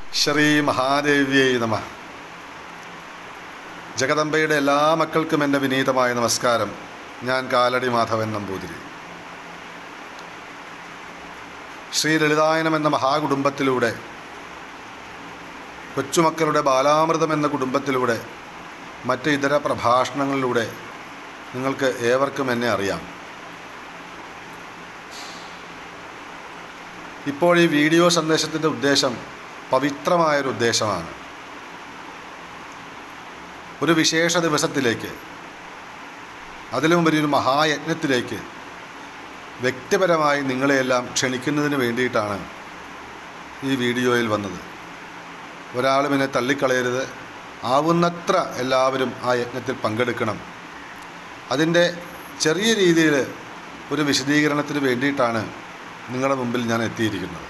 ശ്രീ മഹാദേവ്യൈ നമ ജഗദംബയുടെ എല്ലാ മക്കൾക്കും എൻ്റെ വിനീതമായ നമസ്കാരം ഞാൻ കാലടി മാധവൻ നമ്പൂതിരി ശ്രീ ലളിതായനം എന്ന മഹാകുടുംബത്തിലൂടെ കൊച്ചുമക്കളുടെ ബാലാമൃതം എന്ന കുടുംബത്തിലൂടെ മറ്റ് ഇതര പ്രഭാഷണങ്ങളിലൂടെ നിങ്ങൾക്ക് ഏവർക്കും എന്നെ അറിയാം ഇപ്പോൾ ഈ വീഡിയോ സന്ദേശത്തിൻ്റെ ഉദ്ദേശം പവിത്രമായൊരു ഉദ്ദേശമാണ് ഒരു വിശേഷ ദിവസത്തിലേക്ക് അതിലുമുപരി ഒരു മഹായജ്ഞത്തിലേക്ക് വ്യക്തിപരമായി നിങ്ങളെയെല്ലാം ക്ഷണിക്കുന്നതിന് വേണ്ടിയിട്ടാണ് ഈ വീഡിയോയിൽ വന്നത് ഒരാളും എന്നെ തള്ളിക്കളയരുത് ആവുന്നത്ര എല്ലാവരും ആ യജ്ഞത്തിൽ പങ്കെടുക്കണം അതിൻ്റെ ചെറിയ രീതിയിൽ ഒരു വിശദീകരണത്തിന് വേണ്ടിയിട്ടാണ് നിങ്ങളുടെ മുമ്പിൽ ഞാൻ എത്തിയിരിക്കുന്നത്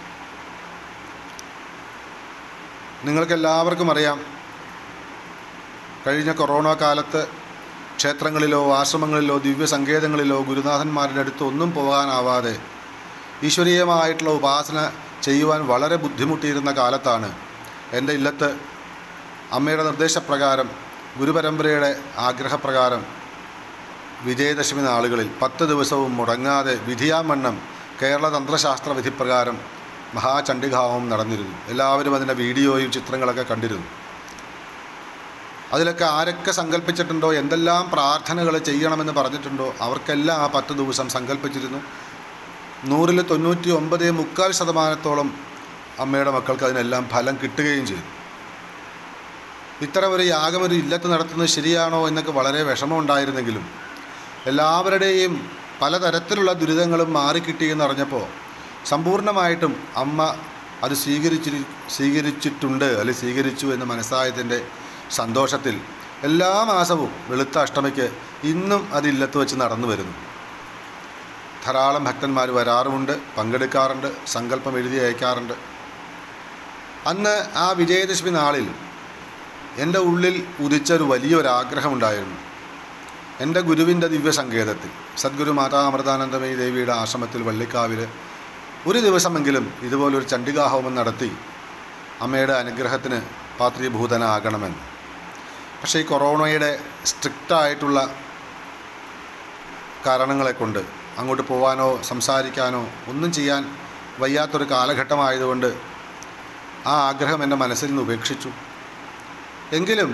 നിങ്ങൾക്കെല്ലാവർക്കും അറിയാം കഴിഞ്ഞ കൊറോണ കാലത്ത് ക്ഷേത്രങ്ങളിലോ ആശ്രമങ്ങളിലോ ദിവ്യസങ്കേതങ്ങളിലോ ഗുരുനാഥന്മാരുടെ അടുത്ത് ഒന്നും പോകാനാവാതെ ഈശ്വരീയമായിട്ടുള്ള ഉപാസന ചെയ്യുവാൻ വളരെ ബുദ്ധിമുട്ടിയിരുന്ന കാലത്താണ് എൻ്റെ ഇല്ലത്ത് അമ്മയുടെ നിർദ്ദേശപ്രകാരം ഗുരുപരമ്പരയുടെ ആഗ്രഹപ്രകാരം വിജയദശമി നാളുകളിൽ പത്ത് ദിവസവും മുടങ്ങാതെ വിധിയാമണ്ണം കേരള തന്ത്രശാസ്ത്ര വിധിപ്രകാരം മഹാചണ്ഡികാഹവും നടന്നിരുന്നു എല്ലാവരും അതിൻ്റെ വീഡിയോയും ചിത്രങ്ങളൊക്കെ കണ്ടിരുന്നു അതിലൊക്കെ ആരൊക്കെ സങ്കല്പിച്ചിട്ടുണ്ടോ എന്തെല്ലാം പ്രാർത്ഥനകൾ ചെയ്യണമെന്ന് പറഞ്ഞിട്ടുണ്ടോ അവർക്കെല്ലാം ആ പത്ത് ദിവസം സങ്കല്പിച്ചിരുന്നു നൂറിൽ തൊണ്ണൂറ്റി ഒമ്പത് മുക്കാൽ ശതമാനത്തോളം അമ്മയുടെ മക്കൾക്ക് അതിനെല്ലാം ഫലം കിട്ടുകയും ചെയ്തു ഇത്തരം ഒരു യാഗം ഒരു ഇല്ലത്ത് നടത്തുന്നത് ശരിയാണോ എന്നൊക്കെ വളരെ വിഷമമുണ്ടായിരുന്നെങ്കിലും എല്ലാവരുടെയും പലതരത്തിലുള്ള ദുരിതങ്ങളും മാറിക്കിട്ടിയെന്ന് അറിഞ്ഞപ്പോൾ സമ്പൂർണ്ണമായിട്ടും അമ്മ അത് സ്വീകരിച്ചിരി സ്വീകരിച്ചിട്ടുണ്ട് അല്ലെങ്കിൽ സ്വീകരിച്ചു എന്ന് മനസ്സായതിൻ്റെ സന്തോഷത്തിൽ എല്ലാ മാസവും വെളുത്ത അഷ്ടമിക്ക് ഇന്നും അത് ഇല്ലത്ത് വെച്ച് നടന്നു വരുന്നു ധാരാളം ഭക്തന്മാർ വരാറുമുണ്ട് പങ്കെടുക്കാറുണ്ട് സങ്കല്പം എഴുതി അയക്കാറുണ്ട് അന്ന് ആ വിജയദശമി നാളിൽ എൻ്റെ ഉള്ളിൽ ഉദിച്ചൊരു വലിയൊരാഗ്രഹമുണ്ടായിരുന്നു എൻ്റെ ഗുരുവിൻ്റെ ദിവ്യസങ്കേതത്തിൽ സദ്ഗുരു മാതാ അമൃതാനന്ദമയി ദേവിയുടെ ആശ്രമത്തിൽ വള്ളിക്കാവിൽ ഒരു ദിവസമെങ്കിലും ഇതുപോലൊരു ചണ്ഡികാഹോമം നടത്തി അമ്മയുടെ അനുഗ്രഹത്തിന് പാത്രീഭൂതനാകണമെന്ന് പക്ഷേ ഈ കൊറോണയുടെ സ്ട്രിക്റ്റായിട്ടുള്ള കാരണങ്ങളെ കൊണ്ട് അങ്ങോട്ട് പോകാനോ സംസാരിക്കാനോ ഒന്നും ചെയ്യാൻ വയ്യാത്തൊരു കാലഘട്ടമായതുകൊണ്ട് ആ ആഗ്രഹം എൻ്റെ മനസ്സിൽ നിന്ന് ഉപേക്ഷിച്ചു എങ്കിലും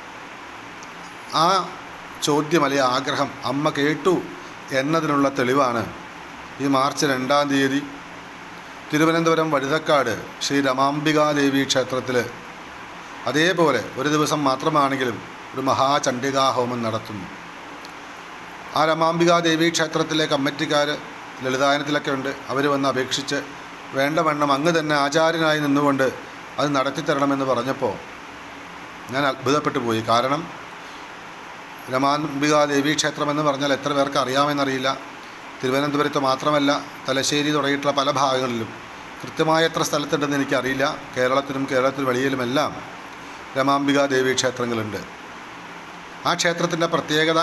ആ ചോദ്യം അല്ലെങ്കിൽ ആഗ്രഹം അമ്മ കേട്ടു എന്നതിനുള്ള തെളിവാണ് ഈ മാർച്ച് രണ്ടാം തീയതി തിരുവനന്തപുരം വഴുതക്കാട് ശ്രീ രമാംബികാദേവി ക്ഷേത്രത്തിൽ അതേപോലെ ഒരു ദിവസം മാത്രമാണെങ്കിലും ഒരു മഹാചണ്ഡികാഹോമം നടത്തുന്നു ആ രമാംബികാദേവി ക്ഷേത്രത്തിലെ കമ്മിറ്റിക്കാർ ലളിതായനത്തിലൊക്കെ ഉണ്ട് അവർ വന്ന് അപേക്ഷിച്ച് വേണ്ട വണ്ണം അങ്ങ് തന്നെ ആചാര്യനായി നിന്നുകൊണ്ട് അത് നടത്തിത്തരണമെന്ന് പറഞ്ഞപ്പോൾ ഞാൻ അത്ഭുതപ്പെട്ടു പോയി കാരണം രമാംബിക ദേവീ ക്ഷേത്രം എന്ന് പറഞ്ഞാൽ എത്ര പേർക്ക് അറിയാമെന്നറിയില്ല തിരുവനന്തപുരത്ത് മാത്രമല്ല തലശ്ശേരി തുടങ്ങിയിട്ടുള്ള പല ഭാഗങ്ങളിലും കൃത്യമായ എത്ര സ്ഥലത്തുണ്ടെന്ന് എനിക്കറിയില്ല കേരളത്തിലും കേരളത്തിന് വെളിയിലുമെല്ലാം രമാംബിക ദേവീ ക്ഷേത്രങ്ങളുണ്ട് ആ ക്ഷേത്രത്തിൻ്റെ പ്രത്യേകത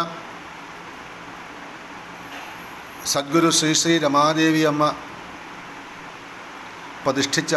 സദ്ഗുരു ശ്രീ ശ്രീ രമാദേവി അമ്മ പ്രതിഷ്ഠിച്ച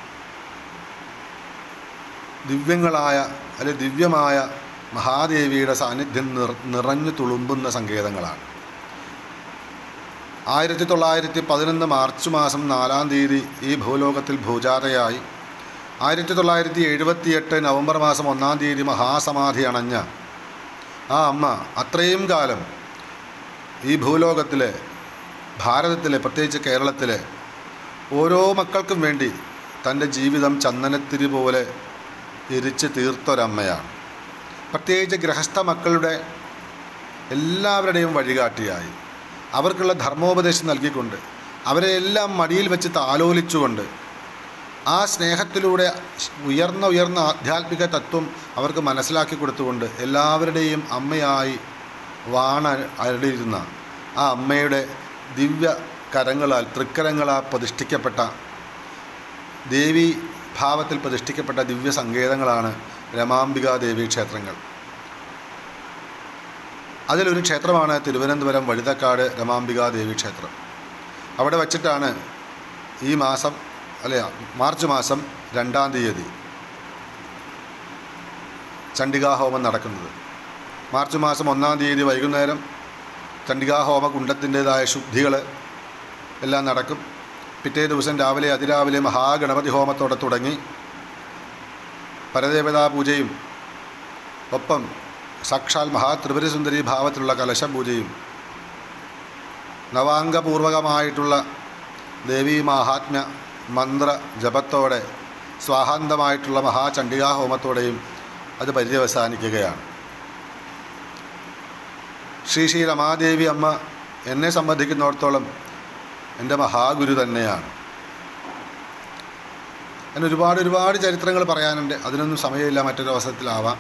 ദിവ്യങ്ങളായ അല്ലെ ദിവ്യമായ മഹാദേവിയുടെ സാന്നിധ്യം നിർ നിറഞ്ഞു തുളുമ്പുന്ന സങ്കേതങ്ങളാണ് ആയിരത്തി തൊള്ളായിരത്തി പതിനൊന്ന് മാർച്ച് മാസം നാലാം തീയതി ഈ ഭൂലോകത്തിൽ ഭൂജാതയായി ആയിരത്തി തൊള്ളായിരത്തി എഴുപത്തിയെട്ട് നവംബർ മാസം ഒന്നാം തീയതി മഹാസമാധി അണഞ്ഞ ആ അമ്മ അത്രയും കാലം ഈ ഭൂലോകത്തിലെ ഭാരതത്തിലെ പ്രത്യേകിച്ച് കേരളത്തിലെ ഓരോ മക്കൾക്കും വേണ്ടി തൻ്റെ ജീവിതം ചന്ദനത്തിരി പോലെ എരിച്ച് തീർത്തൊരമ്മയാണ് പ്രത്യേകിച്ച് ഗൃഹസ്ഥ മക്കളുടെ എല്ലാവരുടെയും വഴികാട്ടിയായി അവർക്കുള്ള ധർമ്മോപദേശം നൽകിക്കൊണ്ട് അവരെ എല്ലാം മടിയിൽ വെച്ച് താലോലിച്ചുകൊണ്ട് ആ സ്നേഹത്തിലൂടെ ഉയർന്ന ഉയർന്ന ആധ്യാത്മിക തത്വം അവർക്ക് മനസ്സിലാക്കി കൊടുത്തുകൊണ്ട് എല്ലാവരുടെയും അമ്മയായി വാണ അരുളിയിരുന്ന ആ അമ്മയുടെ ദിവ്യ കരങ്ങളാൽ തൃക്കരങ്ങളാൽ പ്രതിഷ്ഠിക്കപ്പെട്ട ദേവി ഭാവത്തിൽ പ്രതിഷ്ഠിക്കപ്പെട്ട ദിവ്യ സങ്കേതങ്ങളാണ് രമാംബിക ദേവി ക്ഷേത്രങ്ങൾ അതിലൊരു ക്ഷേത്രമാണ് തിരുവനന്തപുരം വഴുതക്കാട് രമാംബിക ദേവി ക്ഷേത്രം അവിടെ വച്ചിട്ടാണ് ഈ മാസം അല്ലെ മാർച്ച് മാസം രണ്ടാം തീയതി ചണ്ഡികാഹോമം നടക്കുന്നത് മാർച്ച് മാസം ഒന്നാം തീയതി വൈകുന്നേരം ചണ്ഡികാഹോമ കുണ്ടത്തിൻ്റേതായ ശുദ്ധികൾ എല്ലാം നടക്കും പിറ്റേ ദിവസം രാവിലെ അതിരാവിലെ മഹാഗണപതി ഹോമത്തോടെ തുടങ്ങി പരദേവതാ പൂജയും ഒപ്പം സാക്ഷാൽ മഹാത്രിപുരസുന്ദരി ഭാവത്തിലുള്ള കലശപൂജയും നവാംഗപൂർവകമായിട്ടുള്ള ദേവീ മാഹാത്മ്യ മന്ത്ര ജപത്തോടെ സ്വാഹാന്തമായിട്ടുള്ള മഹാചണ്ഡികാഹോമത്തോടെയും അത് പര്യവസാനിക്കുകയാണ് ശ്രീ ശ്രീ രമാദേവി അമ്മ എന്നെ സംബന്ധിക്കുന്നിടത്തോളം എൻ്റെ മഹാഗുരു തന്നെയാണ് അതിന് ഒരുപാട് ഒരുപാട് ചരിത്രങ്ങൾ പറയാനുണ്ട് അതിനൊന്നും സമയമില്ല മറ്റൊരു അവസരത്തിലാവാം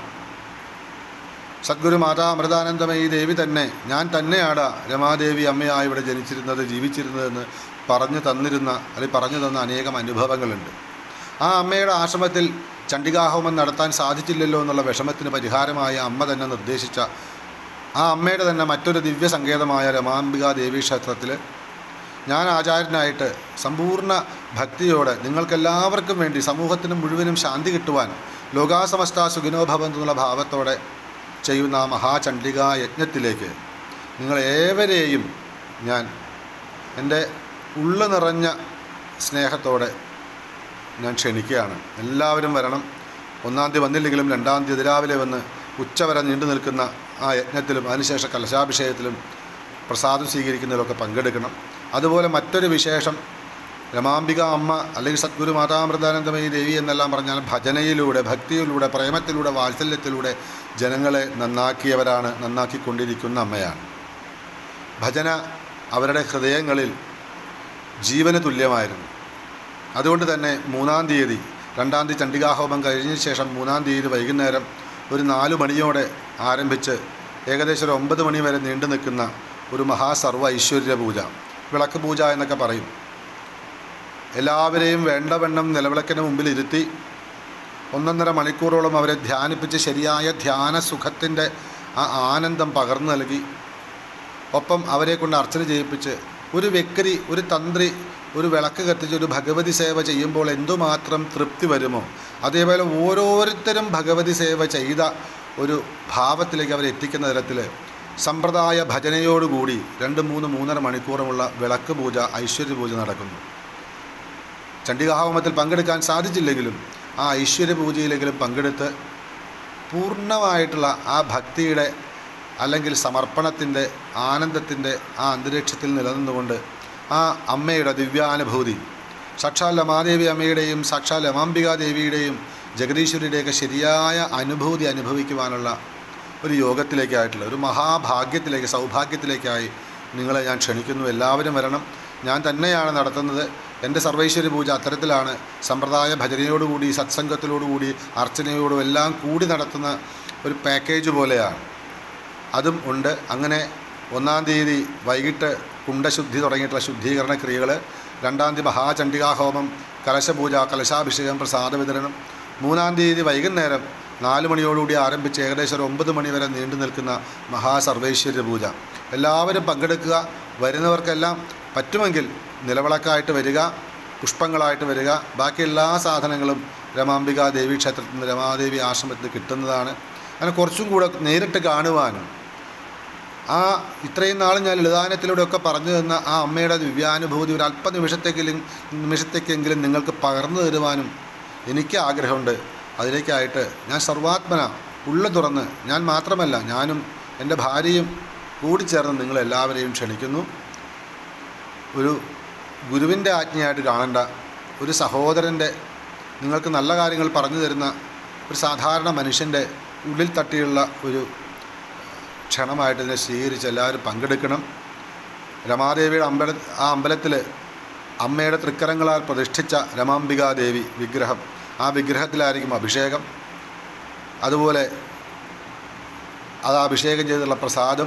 സദ്ഗുരു മാതാ അമൃതാനന്ദമയി ദേവി തന്നെ ഞാൻ തന്നെയാണ് രമാദേവി അമ്മയായി ഇവിടെ ജനിച്ചിരുന്നത് ജീവിച്ചിരുന്നതെന്ന് പറഞ്ഞു തന്നിരുന്ന അല്ലെങ്കിൽ പറഞ്ഞു തന്ന അനേകം അനുഭവങ്ങളുണ്ട് ആ അമ്മയുടെ ആശ്രമത്തിൽ ചണ്ഡികാഹോമം നടത്താൻ സാധിച്ചില്ലല്ലോ എന്നുള്ള വിഷമത്തിന് പരിഹാരമായ അമ്മ തന്നെ നിർദ്ദേശിച്ച ആ അമ്മയുടെ തന്നെ മറ്റൊരു ദിവ്യ സങ്കേതമായ രമാംബിക ദേവീ ക്ഷേത്രത്തിൽ ഞാൻ ആചാര്യനായിട്ട് സമ്പൂർണ്ണ ഭക്തിയോടെ നിങ്ങൾക്കെല്ലാവർക്കും വേണ്ടി സമൂഹത്തിന് മുഴുവനും ശാന്തി കിട്ടുവാൻ ലോകാസമസ്ത സുഖിനോഭവം എന്നുള്ള ഭാവത്തോടെ ചെയ്യുന്ന ആ മഹാചണ്ഡികാ യജ്ഞത്തിലേക്ക് നിങ്ങളേവരെയും ഞാൻ എൻ്റെ ഉള്ളു നിറഞ്ഞ സ്നേഹത്തോടെ ഞാൻ ക്ഷണിക്കുകയാണ് എല്ലാവരും വരണം ഒന്നാം തീയതി വന്നില്ലെങ്കിലും രണ്ടാം തീയതി രാവിലെ വന്ന് ഉച്ചവരെ നീണ്ടു നിൽക്കുന്ന ആ യജ്ഞത്തിലും അതിനുശേഷം കലശാഭിഷേകത്തിലും പ്രസാദം സ്വീകരിക്കുന്നതിലൊക്കെ പങ്കെടുക്കണം അതുപോലെ മറ്റൊരു വിശേഷം രമാംബിക അമ്മ അല്ലെങ്കിൽ സദ്ഗുരു മാതാമൃതാനന്ദമയി ദേവി എന്നെല്ലാം പറഞ്ഞാൽ ഭജനയിലൂടെ ഭക്തിയിലൂടെ പ്രേമത്തിലൂടെ വാത്സല്യത്തിലൂടെ ജനങ്ങളെ നന്നാക്കിയവരാണ് നന്നാക്കിക്കൊണ്ടിരിക്കുന്ന അമ്മയാണ് ഭജന അവരുടെ ഹൃദയങ്ങളിൽ ജീവന് തുല്യമായിരുന്നു അതുകൊണ്ട് തന്നെ മൂന്നാം തീയതി രണ്ടാം തീയതി ചണ്ഡികാഹോമം കഴിഞ്ഞ ശേഷം മൂന്നാം തീയതി വൈകുന്നേരം ഒരു നാല് മണിയോടെ ആരംഭിച്ച് ഏകദേശം ഒരു ഒമ്പത് മണി വരെ നീണ്ടു നിൽക്കുന്ന ഒരു മഹാസർവ ഐശ്വര്യ പൂജ വിളക്ക് പൂജ എന്നൊക്കെ പറയും എല്ലാവരെയും വേണ്ടവണ്ണം നിലവിളക്കിന് മുമ്പിൽ ഇരുത്തി ഒന്നൊന്നര മണിക്കൂറോളം അവരെ ധ്യാനിപ്പിച്ച് ശരിയായ ധ്യാന സുഖത്തിൻ്റെ ആ ആനന്ദം പകർന്നു നൽകി ഒപ്പം അവരെ കൊണ്ട് അർച്ചന ചെയ്യിപ്പിച്ച് ഒരു വ്യക്തി ഒരു തന്ത്രി ഒരു വിളക്ക് കത്തിച്ച് ഒരു ഭഗവതി സേവ ചെയ്യുമ്പോൾ എന്തുമാത്രം തൃപ്തി വരുമോ അതേപോലെ ഓരോരുത്തരും ഭഗവതി സേവ ചെയ്ത ഒരു ഭാവത്തിലേക്ക് അവരെ എത്തിക്കുന്ന തരത്തിൽ സമ്പ്രദായ ഭജനയോടുകൂടി രണ്ട് മൂന്ന് മൂന്നര മണിക്കൂറുമുള്ള വിളക്ക് പൂജ ഐശ്വര്യ പൂജ നടക്കുന്നു ചണ്ഡികാഹോമത്തിൽ പങ്കെടുക്കാൻ സാധിച്ചില്ലെങ്കിലും ആ ഐശ്വര്യ പൂജയിലെങ്കിലും പങ്കെടുത്ത് പൂർണ്ണമായിട്ടുള്ള ആ ഭക്തിയുടെ അല്ലെങ്കിൽ സമർപ്പണത്തിൻ്റെ ആനന്ദത്തിൻ്റെ ആ അന്തരീക്ഷത്തിൽ നിലനിന്നുകൊണ്ട് ആ അമ്മയുടെ ദിവ്യാനുഭൂതി സാക്ഷാൽ ലമാദേവി അമ്മയുടെയും സാക്ഷാൽ ലമാംബികാ ദേവിയുടെയും ജഗദീശ്വരിയുടെയൊക്കെ ശരിയായ അനുഭൂതി അനുഭവിക്കുവാനുള്ള ഒരു യോഗത്തിലേക്കായിട്ടുള്ള ഒരു മഹാഭാഗ്യത്തിലേക്ക് സൗഭാഗ്യത്തിലേക്കായി നിങ്ങളെ ഞാൻ ക്ഷണിക്കുന്നു എല്ലാവരും വരണം ഞാൻ തന്നെയാണ് നടത്തുന്നത് എൻ്റെ സർവൈശ്വര്യ പൂജ അത്തരത്തിലാണ് സമ്പ്രദായ ഭജനയോടുകൂടി സത്സംഗത്തിലോടുകൂടി അർച്ചനയോടും എല്ലാം കൂടി നടത്തുന്ന ഒരു പാക്കേജ് പോലെയാണ് അതും ഉണ്ട് അങ്ങനെ ഒന്നാം തീയതി വൈകിട്ട് കുണ്ടശുദ്ധി തുടങ്ങിയിട്ടുള്ള ശുദ്ധീകരണ ക്രിയകൾ രണ്ടാം തീയതി മഹാചണ്ഡികാഹോമം കലശപൂജ കലശാഭിഷേകം പ്രസാദ വിതരണം മൂന്നാം തീയതി വൈകുന്നേരം നാല് മണിയോടുകൂടി ആരംഭിച്ച് ഏകദേശം ഒരു ഒമ്പത് മണി വരെ നീണ്ടു നിൽക്കുന്ന മഹാസർവേശ്വര്യ പൂജ എല്ലാവരും പങ്കെടുക്കുക വരുന്നവർക്കെല്ലാം പറ്റുമെങ്കിൽ നിലവിളക്കായിട്ട് വരിക പുഷ്പങ്ങളായിട്ട് വരിക ബാക്കി എല്ലാ സാധനങ്ങളും രമാംബിക ദേവി ക്ഷേത്രത്തിൽ നിന്ന് രമാദേവി ആശ്രമത്തിൽ നിന്ന് കിട്ടുന്നതാണ് അങ്ങനെ കുറച്ചും കൂടെ നേരിട്ട് കാണുവാനും ആ ഇത്രയും നാൾ ഞാൻ ലളിതാനത്തിലൂടെയൊക്കെ പറഞ്ഞു തന്ന ആ അമ്മയുടെ ദിവ്യാനുഭൂതി ഒരു അല്പ നിമിഷത്തേക്കെങ്കിലും നിമിഷത്തേക്കെങ്കിലും നിങ്ങൾക്ക് പകർന്നു തരുവാനും എനിക്ക് ആഗ്രഹമുണ്ട് അതിലേക്കായിട്ട് ഞാൻ സർവാത്മന ഉള്ളു തുറന്ന് ഞാൻ മാത്രമല്ല ഞാനും എൻ്റെ ഭാര്യയും കൂടി ചേർന്ന് നിങ്ങളെല്ലാവരെയും ക്ഷണിക്കുന്നു ഒരു ഗുരുവിൻ്റെ ആജ്ഞയായിട്ട് കാണേണ്ട ഒരു സഹോദരൻ്റെ നിങ്ങൾക്ക് നല്ല കാര്യങ്ങൾ പറഞ്ഞു തരുന്ന ഒരു സാധാരണ മനുഷ്യൻ്റെ ഉള്ളിൽ തട്ടിയുള്ള ഒരു ക്ഷണമായിട്ട് ഇതിനെ സ്വീകരിച്ച് എല്ലാവരും പങ്കെടുക്കണം രമാദേവിയുടെ അമ്പല ആ അമ്പലത്തിൽ അമ്മയുടെ തൃക്കരങ്ങളാൽ പ്രതിഷ്ഠിച്ച രമാംബികാ ദേവി വിഗ്രഹം ആ വിഗ്രഹത്തിലായിരിക്കും അഭിഷേകം അതുപോലെ അത് അഭിഷേകം ചെയ്തുള്ള പ്രസാദം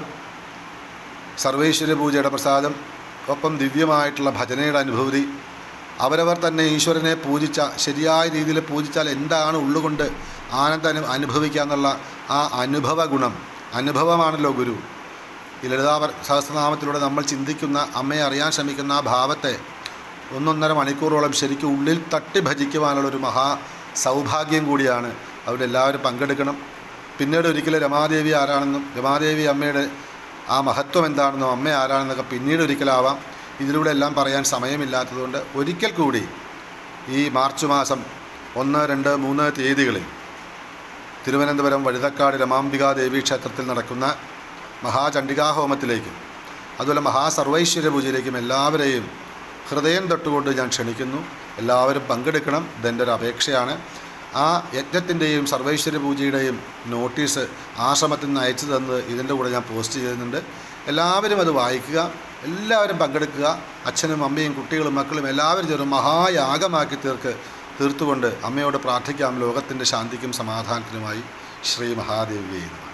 സർവേശ്വര പൂജയുടെ പ്രസാദം ഒപ്പം ദിവ്യമായിട്ടുള്ള ഭജനയുടെ അനുഭൂതി അവരവർ തന്നെ ഈശ്വരനെ പൂജിച്ച ശരിയായ രീതിയിൽ പൂജിച്ചാൽ എന്താണ് ഉള്ളുകൊണ്ട് ആനന്ദം അനു അനുഭവിക്കുക എന്നുള്ള ആ അനുഭവ ഗുണം അനുഭവമാണല്ലോ ഗുരു ഈ ലളിതാ സഹസ്രനാമത്തിലൂടെ നമ്മൾ ചിന്തിക്കുന്ന അമ്മയെ അറിയാൻ ശ്രമിക്കുന്ന ആ ഭാവത്തെ ഒന്നൊന്നര മണിക്കൂറോളം ശരിക്കും ഉള്ളിൽ തട്ടി ഭജിക്കുവാനുള്ളൊരു മഹാ സൗഭാഗ്യം കൂടിയാണ് അവിടെ എല്ലാവരും പങ്കെടുക്കണം പിന്നീട് ഒരിക്കലും രമാദേവി ആരാണെന്നും രമാദേവി അമ്മയുടെ ആ മഹത്വം എന്താണെന്നും അമ്മ ആരാണെന്നൊക്കെ പിന്നീട് ഒരിക്കലാവാം ഇതിലൂടെ എല്ലാം പറയാൻ സമയമില്ലാത്തതുകൊണ്ട് ഒരിക്കൽ കൂടി ഈ മാർച്ച് മാസം ഒന്ന് രണ്ട് മൂന്ന് തീയതികളിൽ തിരുവനന്തപുരം വഴുതക്കാട് രമാംബികാ ദേവീ ക്ഷേത്രത്തിൽ നടക്കുന്ന മഹാചണ്ഡികാഹോമത്തിലേക്കും അതുപോലെ മഹാസർവൈശ്വര്യ പൂജയിലേക്കും എല്ലാവരെയും ഹൃദയം തൊട്ടുകൊണ്ട് ഞാൻ ക്ഷണിക്കുന്നു എല്ലാവരും പങ്കെടുക്കണം ഇതെൻ്റെ ഒരു അപേക്ഷയാണ് ആ യജ്ഞത്തിൻ്റെയും സർവൈശ്വര്യ പൂജയുടെയും നോട്ടീസ് ആശ്രമത്തിൽ നിന്ന് അയച്ചു തന്നത് ഇതിൻ്റെ കൂടെ ഞാൻ പോസ്റ്റ് ചെയ്യുന്നുണ്ട് എല്ലാവരും അത് വായിക്കുക എല്ലാവരും പങ്കെടുക്കുക അച്ഛനും അമ്മയും കുട്ടികളും മക്കളും എല്ലാവരും ചേർന്ന് മഹായാഗമാക്കി തീർക്ക് തീർത്തുകൊണ്ട് അമ്മയോട് പ്രാർത്ഥിക്കാം ലോകത്തിൻ്റെ ശാന്തിക്കും സമാധാനത്തിനുമായി ശ്രീ മഹാദേവിയെ